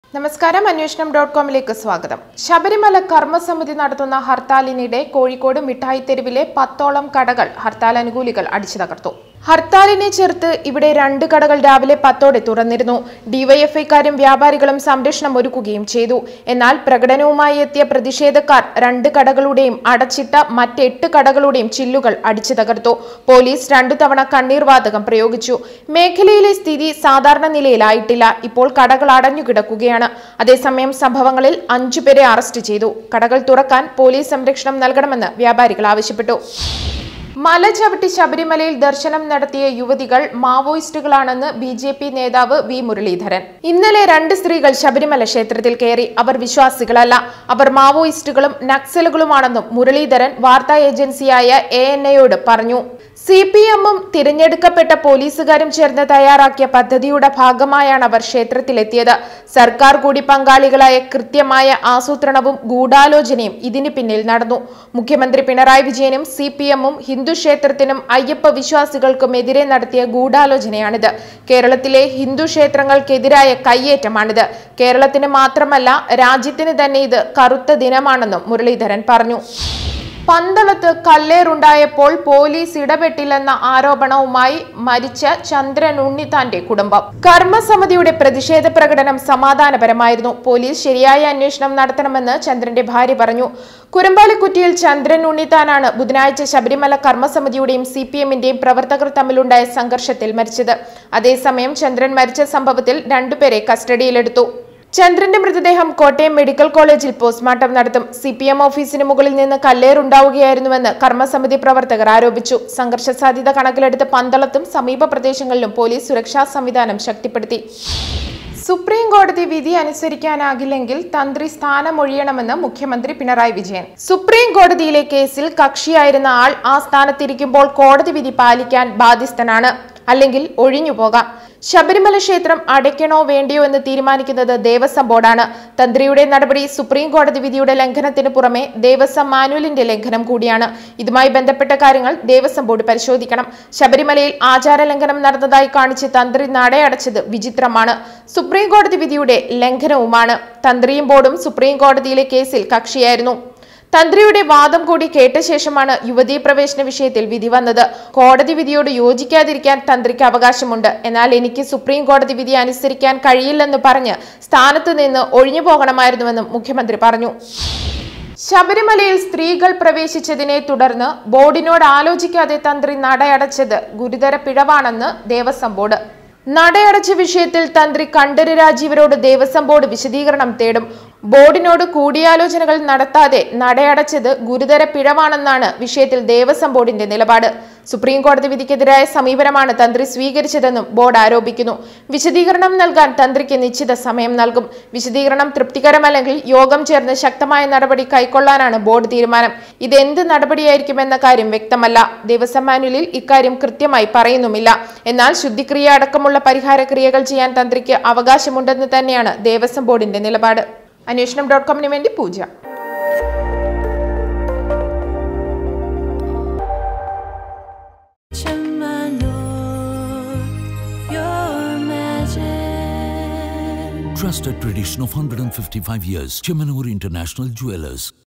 നമസ്കാരം അന്വേഷണം ഡോട്ട് കോമിലേക്ക് സ്വാഗതം ശബരിമല കർമ്മസമിതി നടത്തുന്ന ഹർത്താലിനിടെ കോഴിക്കോട് മിഠായി തെരുവിലെ പത്തോളം കടകൾ ഹർത്താൽ അനുകൂലികൾ അടിച്ചു തകർത്തു ഹർത്താലിനെ ചേർത്ത് ഇവിടെ രണ്ട് കടകൾ രാവിലെ പത്തോടെ തുറന്നിരുന്നു ഡിവൈഎഫ്ഐക്കാരും വ്യാപാരികളും സംരക്ഷണം ഒരുക്കുകയും ചെയ്തു എന്നാൽ പ്രകടനവുമായി എത്തിയ പ്രതിഷേധക്കാർ രണ്ട് കടകളുടെയും അടച്ചിട്ട മറ്റെട്ട് കടകളുടെയും ചില്ലുകൾ അടിച്ചു തകർത്തു പോലീസ് രണ്ടു തവണ കണ്ണീർ വാതകം പ്രയോഗിച്ചു മേഖലയിലെ സ്ഥിതി സാധാരണ നിലയിലായിട്ടില്ല ഇപ്പോൾ കടകൾ അടഞ്ഞു കിടക്കുകയാണ് അതേസമയം സംഭവങ്ങളിൽ അഞ്ചുപേരെ അറസ്റ്റ് ചെയ്തു കടകൾ തുറക്കാൻ പോലീസ് സംരക്ഷണം നൽകണമെന്ന് വ്യാപാരികൾ ആവശ്യപ്പെട്ടു മല ചവിട്ടി ശബരിമലയിൽ ദർശനം നടത്തിയ യുവതികൾ മാവോയിസ്റ്റുകളാണെന്ന് ബി ജെ പി നേതാവ് വി മുരളീധരൻ ഇന്നലെ രണ്ട് സ്ത്രീകൾ ശബരിമല ക്ഷേത്രത്തിൽ കയറി അവർ വിശ്വാസികളല്ല അവർ മാവോയിസ്റ്റുകളും നക്സലുകളുമാണെന്നും മുരളീധരൻ വാർത്താ ഏജൻസിയായ എ എൻ എയോട് പറഞ്ഞു സി പി എമ്മും തിരഞ്ഞെടുക്കപ്പെട്ട പോലീസുകാരും ചേർന്ന് തയ്യാറാക്കിയ പദ്ധതിയുടെ ഭാഗമായാണ് അവർ ക്ഷേത്രത്തിലെത്തിയത് സർക്കാർ കൂടി പങ്കാളികളായ കൃത്യമായ ആസൂത്രണവും ഗൂഢാലോചനയും ഇതിന് പിന്നിൽ നടന്നു മുഖ്യമന്ത്രി പിണറായി വിജയനും സി പി എമ്മും ഹിന്ദു ക്ഷേത്രത്തിനും അയ്യപ്പ വിശ്വാസികൾക്കും എതിരെ നടത്തിയ ഗൂഢാലോചനയാണിത് കേരളത്തിലെ ഹിന്ദു ക്ഷേത്രങ്ങൾക്കെതിരായ കയ്യേറ്റമാണിത് കേരളത്തിന് മാത്രമല്ല രാജ്യത്തിന് തന്നെ ഇത് കറുത്ത ദിനമാണെന്നും മുരളീധരൻ പറഞ്ഞു പന്തളത്ത് കല്ലേറുണ്ടായപ്പോൾ പോലീസ് ഇടപെട്ടില്ലെന്ന ആരോപണവുമായി മരിച്ച ചന്ദ്രൻ ഉണ്ണിത്താന്റെ കുടുംബം കർമ്മസമിതിയുടെ പ്രതിഷേധ പ്രകടനം സമാധാനപരമായിരുന്നു പോലീസ് ശരിയായ അന്വേഷണം നടത്തണമെന്ന് ചന്ദ്രന്റെ ഭാര്യ പറഞ്ഞു കുരമ്പാലിക്കുറ്റിയിൽ ചന്ദ്രൻ ഉണ്ണിത്താനാണ് ബുധനാഴ്ച ശബരിമല കർമ്മസമിതിയുടെയും സി പി എമ്മിന്റെയും പ്രവർത്തകർ തമ്മിലുണ്ടായ സംഘർഷത്തിൽ മരിച്ചത് അതേസമയം ചന്ദ്രൻ മരിച്ച സംഭവത്തിൽ രണ്ടുപേരെ കസ്റ്റഡിയിലെടുത്തു ചന്ദ്രന്റെ മൃതദേഹം കോട്ടയം മെഡിക്കൽ കോളേജിൽ പോസ്റ്റ്മോർട്ടം നടത്തും സി പി എം ഓഫീസിന് മുകളിൽ നിന്ന് കല്ലേറുണ്ടാവുകയായിരുന്നുവെന്ന് കർമ്മസമിതി പ്രവർത്തകർ ആരോപിച്ചു സംഘർഷ സാധ്യത കണക്കിലെടുത്ത് പന്തളത്തും സമീപ പ്രദേശങ്ങളിലും പോലീസ് സുരക്ഷാ സംവിധാനം ശക്തിപ്പെടുത്തി സുപ്രീം കോടതി വിധി അനുസരിക്കാനാകില്ലെങ്കിൽ തന്ത്രി സ്ഥാനമൊഴിയണമെന്ന് മുഖ്യമന്ത്രി പിണറായി വിജയൻ സുപ്രീം കോടതിയിലെ കേസിൽ കക്ഷിയായിരുന്ന ആൾ ആ സ്ഥാനത്തിരിക്കുമ്പോൾ കോടതി വിധി പാലിക്കാൻ ബാധ്യസ്ഥനാണ് അല്ലെങ്കിൽ ഒഴിഞ്ഞു പോകാം ശബരിമല ക്ഷേത്രം അടയ്ക്കണോ വേണ്ടിയോ എന്ന് തീരുമാനിക്കുന്നത് ദേവസ്വം ബോർഡാണ് തന്ത്രിയുടെ നടപടി സുപ്രീം കോടതി വിധിയുടെ ലംഘനത്തിന് പുറമെ ദേവസ്വം മാനുവലിന്റെ ലംഘനം കൂടിയാണ് ഇതുമായി ബന്ധപ്പെട്ട കാര്യങ്ങൾ ദേവസ്വം ബോർഡ് പരിശോധിക്കണം ശബരിമലയിൽ ആചാര ലംഘനം നടന്നതായി കാണിച്ച് തന്ത്രി നടയടച്ചത് വിചിത്രമാണ് സുപ്രീം കോടതി വിധിയുടെ ലംഘനവുമാണ് തന്ത്രിയും ബോർഡും സുപ്രീം കോടതിയിലെ കേസിൽ കക്ഷിയായിരുന്നു തന്ത്രിയുടെ വാദം കൂടി കേട്ട ശേഷമാണ് യുവതീ പ്രവേശന വിഷയത്തിൽ വിധി വന്നത് കോടതി വിധിയോട് യോജിക്കാതിരിക്കാൻ തന്ത്രിക്ക് അവകാശമുണ്ട് എന്നാൽ എനിക്ക് സുപ്രീം കോടതി വിധി അനുസരിക്കാൻ കഴിയില്ലെന്ന് പറഞ്ഞ് സ്ഥാനത്ത് നിന്ന് ഒഴിഞ്ഞു പോകണമായിരുന്നുവെന്നും മുഖ്യമന്ത്രി പറഞ്ഞു ശബരിമലയിൽ സ്ത്രീകൾ പ്രവേശിച്ചതിനെ തുടർന്ന് ബോർഡിനോട് ആലോചിക്കാതെ തന്ത്രി നടയടച്ചത് ഗുരുതര പിഴവാണെന്ന് ദേവസ്വം ബോർഡ് നടയടച്ച വിഷയത്തിൽ തന്ത്രി കണ്ഠര് രാജീവരോട് ദേവസ്വം ബോർഡ് വിശദീകരണം തേടും ബോർഡിനോട് കൂടിയാലോചനകൾ നടത്താതെ നടയടച്ചത് ഗുരുതര പിഴവാണെന്നാണ് വിഷയത്തിൽ ദേവസ്വം ബോർഡിന്റെ നിലപാട് സുപ്രീം കോടതി വിധിക്കെതിരായ സമീപനമാണ് തന്ത്രി സ്വീകരിച്ചതെന്നും ബോർഡ് ആരോപിക്കുന്നു വിശദീകരണം നൽകാൻ തന്ത്രിക്ക് നിശ്ചിത സമയം നൽകും വിശദീകരണം തൃപ്തികരമല്ലെങ്കിൽ യോഗം ചേർന്ന് ശക്തമായ നടപടി കൈക്കൊള്ളാനാണ് ബോർഡ് തീരുമാനം ഇതെന്ത് നടപടിയായിരിക്കുമെന്ന കാര്യം വ്യക്തമല്ല ദേവസ്വം മാനുവലിൽ ഇക്കാര്യം കൃത്യമായി പറയുന്നുമില്ല എന്നാൽ ശുദ്ധിക്രിയ അടക്കമുള്ള പരിഹാര ക്രിയകൾ ചെയ്യാൻ തന്ത്രിക്ക് അവകാശമുണ്ടെന്ന് തന്നെയാണ് ദേവസ്വം ബോർഡിന്റെ നിലപാട് അന്വേഷണം ഡോട്ട് കോമിന് വേണ്ടി പൂജ Your magic. Trusted tradition of 155 years. Chemanur International Jewelers.